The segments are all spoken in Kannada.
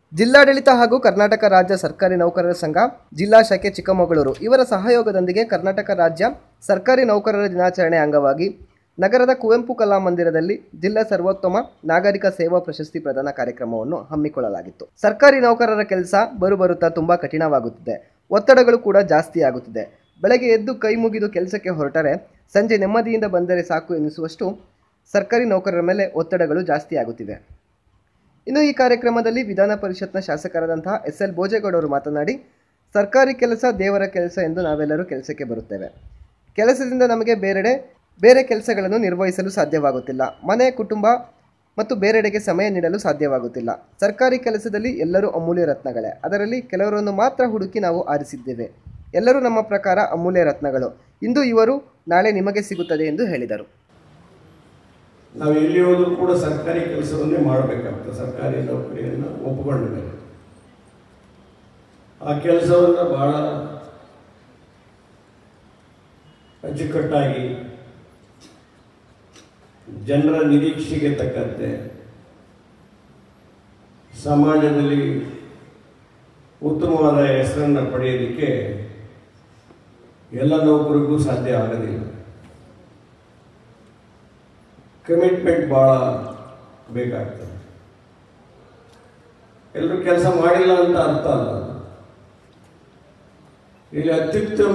ಜಿಲ್ಲಾಡಳಿತ ಹಾಗೂ ಕರ್ನಾಟಕ ರಾಜ್ಯ ಸರ್ಕಾರಿ ನೌಕರರ ಸಂಘ ಜಿಲ್ಲಾ ಶಾಖೆ ಚಿಕ್ಕಮಗಳೂರು ಇವರ ಸಹಯೋಗದೊಂದಿಗೆ ಕರ್ನಾಟಕ ರಾಜ್ಯ ಸರ್ಕಾರಿ ನೌಕರರ ದಿನಾಚರಣೆ ಅಂಗವಾಗಿ ನಗರದ ಕುವೆಂಪು ಕಲಾ ಮಂದಿರದಲ್ಲಿ ಜಿಲ್ಲಾ ಸರ್ವೋತ್ತಮ ನಾಗರಿಕ ಸೇವಾ ಪ್ರಶಸ್ತಿ ಪ್ರದಾನ ಕಾರ್ಯಕ್ರಮವನ್ನು ಹಮ್ಮಿಕೊಳ್ಳಲಾಗಿತ್ತು ಸರ್ಕಾರಿ ನೌಕರರ ಕೆಲಸ ಬರುಬರುತ್ತಾ ತುಂಬಾ ಕಠಿಣವಾಗುತ್ತಿದೆ ಒತ್ತಡಗಳು ಕೂಡ ಜಾಸ್ತಿ ಆಗುತ್ತಿದೆ ಬೆಳಗ್ಗೆ ಎದ್ದು ಕೈ ಮುಗಿದು ಕೆಲಸಕ್ಕೆ ಹೊರಟರೆ ಸಂಜೆ ನೆಮ್ಮದಿಯಿಂದ ಬಂದರೆ ಸಾಕು ಎನಿಸುವಷ್ಟು ಸರ್ಕಾರಿ ನೌಕರರ ಮೇಲೆ ಒತ್ತಡಗಳು ಜಾಸ್ತಿ ಆಗುತ್ತಿವೆ ಇನ್ನು ಈ ಕಾರ್ಯಕ್ರಮದಲ್ಲಿ ವಿಧಾನ ಪರಿಷತ್ನ ಶಾಸಕರಾದಂತಹ ಎಸ್ ಎಲ್ ಭೋಜೇಗೌಡರು ಮಾತನಾಡಿ ಸರ್ಕಾರಿ ಕೆಲಸ ದೇವರ ಕೆಲಸ ಎಂದು ನಾವೆಲ್ಲರೂ ಕೆಲಸಕ್ಕೆ ಬರುತ್ತೇವೆ ಕೆಲಸದಿಂದ ನಮಗೆ ಬೇರೆಡೆ ಬೇರೆ ಕೆಲಸಗಳನ್ನು ನಿರ್ವಹಿಸಲು ಸಾಧ್ಯವಾಗುತ್ತಿಲ್ಲ ಮನೆ ಕುಟುಂಬ ಮತ್ತು ಬೇರೆಡೆಗೆ ಸಮಯ ನೀಡಲು ಸಾಧ್ಯವಾಗುತ್ತಿಲ್ಲ ಸರ್ಕಾರಿ ಕೆಲಸದಲ್ಲಿ ಎಲ್ಲರೂ ಅಮೂಲ್ಯ ರತ್ನಗಳೇ ಅದರಲ್ಲಿ ಕೆಲವರನ್ನು ಮಾತ್ರ ಹುಡುಕಿ ನಾವು ಆರಿಸಿದ್ದೇವೆ ಎಲ್ಲರೂ ನಮ್ಮ ಪ್ರಕಾರ ಅಮೂಲ್ಯ ರತ್ನಗಳು ಇಂದು ಇವರು ನಾಳೆ ನಿಮಗೆ ಸಿಗುತ್ತದೆ ಎಂದು ಹೇಳಿದರು ನಾವು ಎಲ್ಲಿ ಹೋದರೂ ಕೂಡ ಸರ್ಕಾರಿ ಕೆಲಸವನ್ನೇ ಮಾಡಬೇಕಾಗ್ತದೆ ಸರ್ಕಾರಿ ನೌಕರಿಯನ್ನು ಒಪ್ಪಿಕೊಂಡ ಮೇಲೆ ಆ ಕೆಲಸವನ್ನು ಬಹಳ ಅಚ್ಚುಕಟ್ಟಾಗಿ ಜನರ ನಿರೀಕ್ಷೆಗೆ ತಕ್ಕಂತೆ ಸಮಾಜದಲ್ಲಿ ಉತ್ತಮವಾದ ಹೆಸರನ್ನು ಪಡೆಯೋದಕ್ಕೆ ಎಲ್ಲ ನೌಕರಿಗೂ ಸಾಧ್ಯ ಆಗೋದಿಲ್ಲ ಕಮಿಟ್ಮೆಂಟ್ ಭಾಳ ಬೇಕಾಗ್ತದೆ ಎಲ್ಲರೂ ಕೆಲಸ ಮಾಡಿಲ್ಲ ಅಂತ ಅರ್ಥ ಅಲ್ಲ ಇಲ್ಲಿ ಅತ್ಯುತ್ತಮ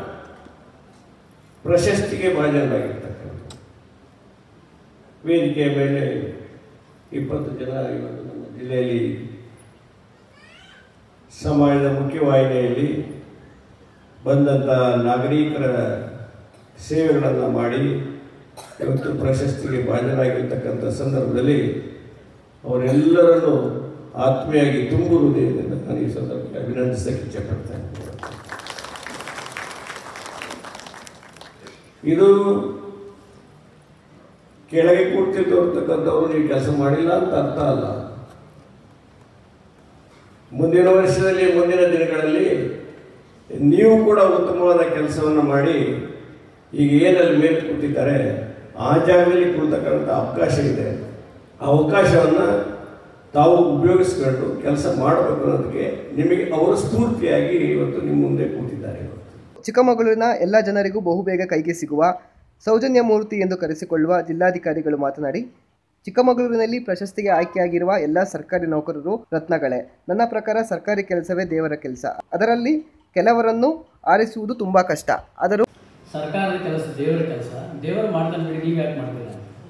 ಪ್ರಶಸ್ತಿಗೆ ಭಾಜನರಾಗಿರ್ತಕ್ಕಂಥ ವೇದಿಕೆಯ ಮೇಲೆ ಇಪ್ಪತ್ತು ಜನ ಇವತ್ತು ನಮ್ಮ ಜಿಲ್ಲೆಯಲ್ಲಿ ಸಮಾಜದ ಮುಖ್ಯವಾಹಿನಿಯಲ್ಲಿ ಬಂದಂಥ ನಾಗರಿಕರ ಸೇವೆಗಳನ್ನು ಮಾಡಿ ಇವತ್ತು ಪ್ರಶಸ್ತಿಗೆ ಭಾಜನರಾಗಿರ್ತಕ್ಕಂಥ ಸಂದರ್ಭದಲ್ಲಿ ಅವರೆಲ್ಲರನ್ನು ಆತ್ಮೀಯಾಗಿ ತುಂಬು ಹೃದಯದಿಂದ ನಾನು ಈ ಸಂದರ್ಭದಲ್ಲಿ ಅಭಿನಂದಿಸಕ್ಕೆ ಇಚ್ಛಪಡ್ತೇನೆ ಇದು ಕೆಳಗೆ ಕೂರ್ತಿದ್ದವರ್ತಕ್ಕಂಥವ್ರು ನೀವು ಕೆಲಸ ಮಾಡಿಲ್ಲ ಅಂತ ಅರ್ಥ ಅಲ್ಲ ಮುಂದಿನ ವರ್ಷದಲ್ಲಿ ಮುಂದಿನ ದಿನಗಳಲ್ಲಿ ನೀವು ಕೂಡ ಉತ್ತಮವಾದ ಕೆಲಸವನ್ನು ಮಾಡಿ ಈಗ ಏನಲ್ಲಿ ಮೇಲೆ ಕೂತಿದ್ದಾರೆ ಆ ಜಾಗದಲ್ಲಿ ಕೂರ್ತಕ್ಕಂಥ ಅವಕಾಶ ಇದೆ ಆ ಅವಕಾಶವನ್ನು ತಾವು ಉಪಯೋಗಿಸ್ಕೊಂಡು ಕೆಲಸ ಮಾಡಬೇಕು ಅನ್ನೋದಕ್ಕೆ ನಿಮಗೆ ಅವರು ಸ್ಫೂರ್ತಿಯಾಗಿ ಇವತ್ತು ನಿಮ್ಮ ಮುಂದೆ ಕೂತಿದ್ದಾರೆ ಇವತ್ತು ಚಿಕ್ಕಮಗಳೂರಿನ ಎಲ್ಲ ಜನರಿಗೂ ಬಹುಬೇಗ ಕೈಗೆ ಸಿಗುವ ಸೌಜನ್ಯ ಮೂರ್ತಿ ಎಂದು ಕರೆಸಿಕೊಳ್ಳುವ ಜಿಲ್ಲಾಧಿಕಾರಿಗಳು ಮಾತನಾಡಿ ಚಿಕ್ಕಮಗಳೂರಿನಲ್ಲಿ ಪ್ರಶಸ್ತಿಗೆ ಆಯ್ಕೆಯಾಗಿರುವ ಎಲ್ಲ ಸರ್ಕಾರಿ ನೌಕರರು ರತ್ನಗಳೇ ನನ್ನ ಪ್ರಕಾರ ಸರ್ಕಾರಿ ಕೆಲಸವೇ ದೇವರ ಕೆಲಸ ಅದರಲ್ಲಿ ಕೆಲವರನ್ನು ಆರಿಸುವುದು ತುಂಬ ಕಷ್ಟ ಆದರೂ ಸರ್ಕಾರದ ಕೆಲಸ ದೇವರ ಕೆಲಸ ದೇವರು ಮಾಡ್ತಾನೆ ಬಿಡಿ ನೀವು ಯಾಕೆ ಮಾಡ್ತೀರ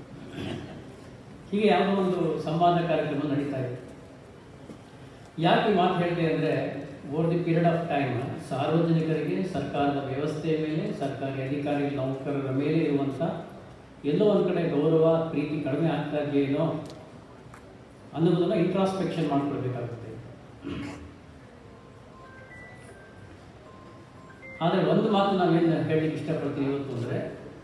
ಹೀಗೆ ಯಾವುದೋ ಒಂದು ಸಂವಾದ ಕಾರ್ಯಕ್ರಮ ನಡೀತಾ ಇದೆ ಯಾಕೆ ಈ ಮಾತು ಹೇಳಿದೆ ಅಂದರೆ over the period of time ಸಾರ್ವಜನಿಕರಿಗೆ ಸರ್ಕಾರದ ವ್ಯವಸ್ಥೆಯ ಮೇಲೆ ಸರ್ಕಾರಿ ಅಧಿಕಾರಿ ನೌಕರರ ಮೇಲೆ ಇರುವಂಥ ಎಲ್ಲೋ ಒಂದು ಕಡೆ ಗೌರವ ಪ್ರೀತಿ ಕಡಿಮೆ ಆಗ್ತಾ ಇದೆಯೇನೋ ಅನ್ನೋದನ್ನು ಇಂಟ್ರಾಸ್ಪೆಕ್ಷನ್ ಮಾಡ್ಕೊಳ್ಬೇಕಾಗುತ್ತೆ ಆದರೆ ಒಂದು ಮಾತು ನಾವೇನು ಹೇಳಲಿಕ್ಕೆ ಇಷ್ಟಪಡ್ತೀವಿ ಇವತ್ತು ಅಂದರೆ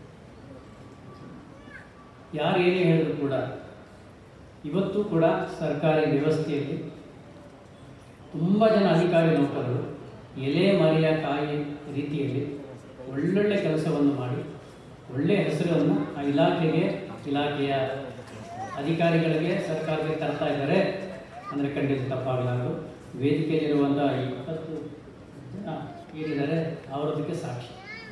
ಯಾರು ಏನೇ ಹೇಳಿದ್ರು ಕೂಡ ಇವತ್ತು ಕೂಡ ಸರ್ಕಾರಿ ವ್ಯವಸ್ಥೆಯಲ್ಲಿ ತುಂಬ ಜನ ಅಧಿಕಾರಿ ನೌಕರರು ಎಲೆ ಮರೆಯ ಕಾಯಿ ರೀತಿಯಲ್ಲಿ ಒಳ್ಳೊಳ್ಳೆ ಕೆಲಸವನ್ನು ಮಾಡಿ ಒಳ್ಳೆಯ ಹೆಸರನ್ನು ಆ ಇಲಾಖೆಗೆ ಇಲಾಖೆಯ ಅಧಿಕಾರಿಗಳಿಗೆ ಸರ್ಕಾರಕ್ಕೆ ತರ್ತಾ ಇದ್ದಾರೆ ಅಂದರೆ ಖಂಡಿತ ತಪ್ಪಾಗಲಾರದು ವೇದಿಕೆಯಲ್ಲಿರುವಂಥ ಇಪ್ಪತ್ತು ಜನ ಏನಿದ್ದಾರೆ ಅವರದಕ್ಕೆ ಸಾಕ್ಷಿ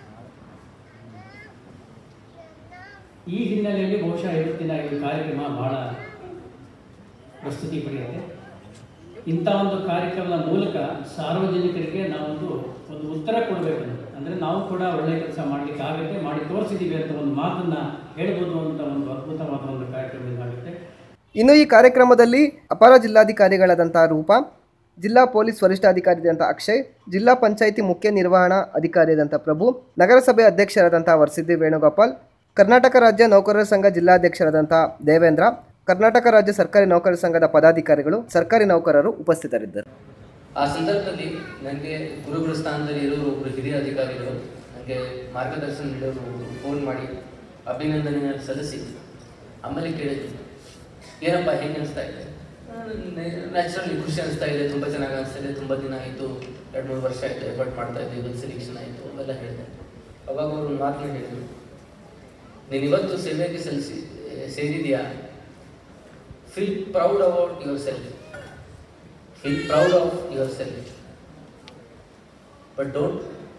ಈ ಹಿನ್ನೆಲೆಯಲ್ಲಿ ಬಹುಶಃ ಇವತ್ತಿನ ಈ ಕಾರ್ಯಕ್ರಮ ಬಹಳ ಪ್ರಸ್ತುತಿ ಪಡೆಯುತ್ತೆ ಇಂಥ ಒಂದು ಕಾರ್ಯಕ್ರಮದ ಮೂಲಕ ಸಾರ್ವಜನಿಕರಿಗೆ ನಾವೊಂದು ಒಂದು ಉತ್ತರ ಕೊಡಬೇಕಂತ ಅಂದರೆ ನಾವು ಕೂಡ ಒಳ್ಳೆಯ ಕೆಲಸ ಮಾಡಲಿಕ್ಕೆ ಆಗುತ್ತೆ ಮಾಡಿ ತೋರಿಸಿದ್ದೀವಿ ಅಂತ ಒಂದು ಮಾತನ್ನು ಹೇಳ್ಬೋದು ಅಂತ ಒಂದು ಅದ್ಭುತವಾದ ಒಂದು ಕಾರ್ಯಕ್ರಮ ಇದಾಗುತ್ತೆ ಇನ್ನು ಈ ಕಾರ್ಯಕ್ರಮದಲ್ಲಿ ಅಪರ ಜಿಲ್ಲಾಧಿಕಾರಿಗಳಾದಂಥ ರೂಪ ಜಿಲ್ಲಾ ಪೊಲೀಸ್ ವರಿಷ್ಠಾಧಿಕಾರಿಯಾದಂಥ ಅಕ್ಷಯ್ ಜಿಲ್ಲಾ ಪಂಚಾಯಿತಿ ಮುಖ್ಯ ನಿರ್ವಹಣಾ ಅಧಿಕಾರಿಯಾದಂಥ ಪ್ರಭು ನಗರಸಭೆ ಅಧ್ಯಕ್ಷರಾದಂಥ ವರ್ಸಿದ್ದಿ ವೇಣುಗೋಪಾಲ್ ಕರ್ನಾಟಕ ರಾಜ್ಯ ನೌಕರರ ಸಂಘ ಜಿಲ್ಲಾಧ್ಯಕ್ಷರಾದಂಥ ದೇವೇಂದ್ರ ಕರ್ನಾಟಕ ರಾಜ್ಯ ಸರ್ಕಾರಿ ನೌಕರರ ಸಂಘದ ಪದಾಧಿಕಾರಿಗಳು ಸರ್ಕಾರಿ ನೌಕರರು ಉಪಸ್ಥಿತರಿದ್ದರು ಆ ಸಂದರ್ಭದಲ್ಲಿ ನನಗೆ ಗುರುಗಳ ಸ್ಥಾನದಲ್ಲಿ ಇರೋರು ಒಬ್ಬರು ಹಿರಿಯ ಅಧಿಕಾರಿಗಳು ನನಗೆ ಮಾರ್ಗದರ್ಶನ ನೀಡೋರು ಒಬ್ಬರು ಫೋನ್ ಮಾಡಿ ಅಭಿನಂದನೆ ಸಲ್ಲಿಸಿ ಆಮೇಲೆ ಕೇಳಿದ್ರು ಏನಪ್ಪ ಹೇಗೆ ಅನಿಸ್ತಾ ಇದೆ ನ್ಯಾಚುರಲಿ ಖುಷಿ ಅನಿಸ್ತಾ ಇದೆ ತುಂಬ ಚೆನ್ನಾಗಿ ಅನಿಸ್ತಾ ಇದೆ ತುಂಬ ದಿನ ಆಯಿತು ಎರಡು ಮೂರು ವರ್ಷ ಆಯಿತು ಎಫರ್ಟ್ ಮಾಡ್ತಾ ಇದ್ದೆ ಇವತ್ತು ಸೆಲೆಕ್ಷನ್ ಆಯಿತು ಅವೆಲ್ಲ ಹೇಳಿದೆ ಅವಾಗ ಅವರು ಒಂದು ಮಾತನ್ನ ಹೇಳಿದರು ನೀನು ಇವತ್ತು ಸೇವೆಗೆ ಸಲ್ಲಿಸಿ ಸೇರಿದೆಯಾ feel proud about yourself feel proud of yourself but don't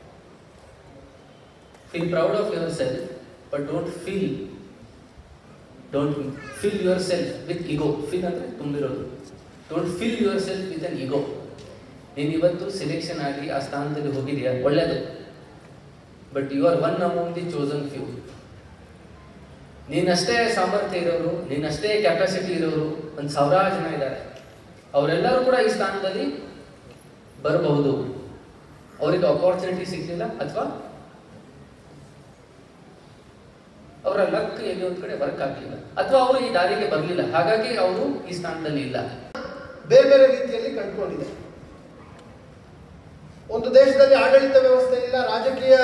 feel proud of yourself but don't feel don't fill yourself with ego fill ಅಂದರೆ ತುಂಬಿರೋದು don't fill yourself with an ego ನೀನು ಇವತ್ತು ಸೆಲೆಕ್ಷನ್ ಆಗಿ ಆ ಸ್ಥಾನದಲ್ಲಿ ಹೋಗಿದೆಯಾ ಒಳ್ಳೆಯದು but you are one among the chosen few ನೀನಷ್ಟೇ ಸಾಮರ್ಥ್ಯ ಇರೋರು ನೀನಷ್ಟೇ ಕೆಪಾಸಿಟಿ ಇರೋರು ಒಂದು ಸಾವಿರಾರು ಜನ ಇದ್ದಾರೆ ಅವರೆಲ್ಲರೂ ಕೂಡ ಈ ಸ್ಥಾನದಲ್ಲಿ ಬರಬಹುದು ಅವರಿಗೆ ಅಪಾರ್ಚುನಿಟಿ ಸಿಗಲಿಲ್ಲ ಅಥವಾ ಅವರ ಲಕ್ ಎಲ್ಲಿ ಒಂದು ಕಡೆ ವರ್ಕ್ ಆಗಲಿಲ್ಲ ಅಥವಾ ಅವರು ಈ ದಾರಿಗೆ ಬರಲಿಲ್ಲ ಹಾಗಾಗಿ ಅವರು ಈ ಸ್ಥಾನದಲ್ಲಿ ಇಲ್ಲ ಬೇರೆ ಬೇರೆ ರೀತಿಯಲ್ಲಿ ಕಂಡುಕೊಂಡಿದೆ ಒಂದು ದೇಶದಲ್ಲಿ ಆಡಳಿತ ವ್ಯವಸ್ಥೆ ಇಲ್ಲ ರಾಜಕೀಯ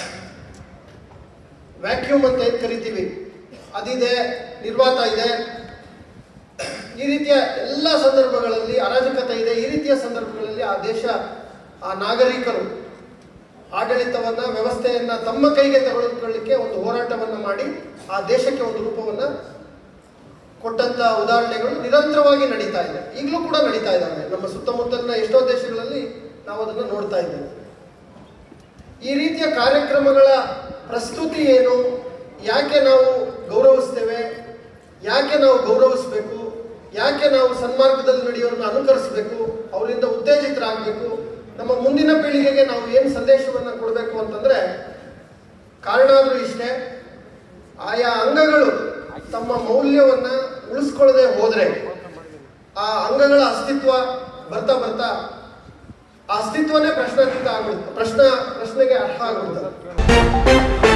ವ್ಯಾಕ್ಯೂಮ್ ಅಂತ ಏನ್ ಕರಿತೀವಿ ಅದಿದೆ ನಿರ್ವಾತ ಇದೆ ಈ ರೀತಿಯ ಎಲ್ಲ ಸಂದರ್ಭಗಳಲ್ಲಿ ಅರಾಜಕತೆ ಇದೆ ಈ ರೀತಿಯ ಸಂದರ್ಭಗಳಲ್ಲಿ ಆ ದೇಶ ಆ ನಾಗರಿಕರು ಆಡಳಿತವನ್ನ ವ್ಯವಸ್ಥೆಯನ್ನ ತಮ್ಮ ಕೈಗೆ ತೆಗೆದುಕೊಳ್ಳಿಕ್ಕೆ ಒಂದು ಹೋರಾಟವನ್ನ ಮಾಡಿ ಆ ದೇಶಕ್ಕೆ ಒಂದು ರೂಪವನ್ನ ಕೊಟ್ಟಂತ ಉದಾಹರಣೆಗಳು ನಿರಂತರವಾಗಿ ನಡೀತಾ ಇದೆ ಈಗಲೂ ಕೂಡ ನಡೀತಾ ಇದ್ದಾವೆ ನಮ್ಮ ಸುತ್ತಮುತ್ತಲಿನ ಎಷ್ಟೋ ದೇಶಗಳಲ್ಲಿ ನಾವು ಅದನ್ನು ನೋಡ್ತಾ ಇದ್ದೇವೆ ಈ ರೀತಿಯ ಕಾರ್ಯಕ್ರಮಗಳ ಪ್ರಸ್ತುತಿ ಏನು ಯಾಕೆ ನಾವು ಗೌರವಿಸ್ತೇವೆ ಯಾಕೆ ನಾವು ಗೌರವಿಸಬೇಕು ಯಾಕೆ ನಾವು ಸನ್ಮಾರ್ಗದಲ್ಲಿ ನಡೆಯೋರನ್ನ ಅನುಕರಿಸಬೇಕು ಅವರಿಂದ ಉತ್ತೇಜಿತರಾಗಬೇಕು ನಮ್ಮ ಮುಂದಿನ ಪೀಳಿಗೆಗೆ ನಾವು ಏನು ಸಂದೇಶವನ್ನು ಕೊಡಬೇಕು ಅಂತಂದ್ರೆ ಕಾರಣ ಆದ್ರೂ ಇಷ್ಟೇ ಆಯಾ ಅಂಗಗಳು ತಮ್ಮ ಮೌಲ್ಯವನ್ನ ಉಳಿಸ್ಕೊಳ್ಳದೆ ಹೋದ್ರೆ ಆ ಅಂಗಗಳ ಅಸ್ತಿತ್ವ ಬರ್ತಾ ಬರ್ತಾ ಆ ಅಸ್ತಿತ್ವನೇ ಪ್ರಶ್ನಾತೀತ ಆಗ್ಬಿಡುತ್ತೆ ಪ್ರಶ್ನ ಪ್ರಶ್ನೆಗೆ ಅರ್ಹ ಆಗ್ಬಿಡ್ತದೆ